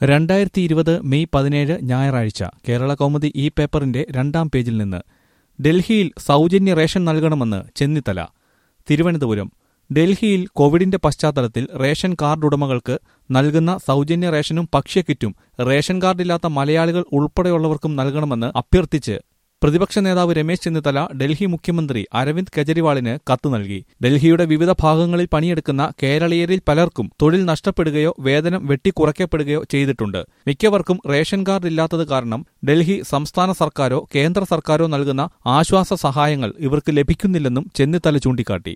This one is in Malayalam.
രണ്ടായിരത്തി ഇരുപത് മെയ് പതിനേഴ് ഞായറാഴ്ച കേരള കൗമുദി ഈ പേപ്പറിന്റെ രണ്ടാം പേജിൽ നിന്ന് ഡൽഹിയിൽ സൗജന്യ റേഷൻ നൽകണമെന്ന് ചെന്നിത്തല തിരുവനന്തപുരം ഡൽഹിയിൽ കോവിഡിന്റെ പശ്ചാത്തലത്തിൽ റേഷൻ കാർഡ് ഉടമകൾക്ക് നൽകുന്ന സൗജന്യ റേഷനും ഭക്ഷ്യക്കിറ്റും റേഷൻ കാർഡില്ലാത്ത മലയാളികൾ ഉൾപ്പെടെയുള്ളവർക്കും നൽകണമെന്ന് അഭ്യർത്ഥിച്ച് പ്രതിപക്ഷ നേതാവ് രമേശ് ചെന്നിത്തല ഡൽഹി മുഖ്യമന്ത്രി അരവിന്ദ് കെജ്രിവാളിന് കത്ത് നൽകി ഡൽഹിയുടെ വിവിധ ഭാഗങ്ങളിൽ പണിയെടുക്കുന്ന കേരളീയരിൽ പലർക്കും തൊഴിൽ നഷ്ടപ്പെടുകയോ വേതനം വെട്ടിക്കുറയ്ക്കപ്പെടുകയോ ചെയ്തിട്ടുണ്ട് മിക്കവർക്കും റേഷൻ കാർഡ് ഇല്ലാത്തത് കാരണം ഡൽഹി സംസ്ഥാന സർക്കാരോ കേന്ദ്ര സർക്കാരോ നൽകുന്ന ആശ്വാസ സഹായങ്ങൾ ഇവർക്ക് ലഭിക്കുന്നില്ലെന്നും ചെന്നിത്തല ചൂണ്ടിക്കാട്ടി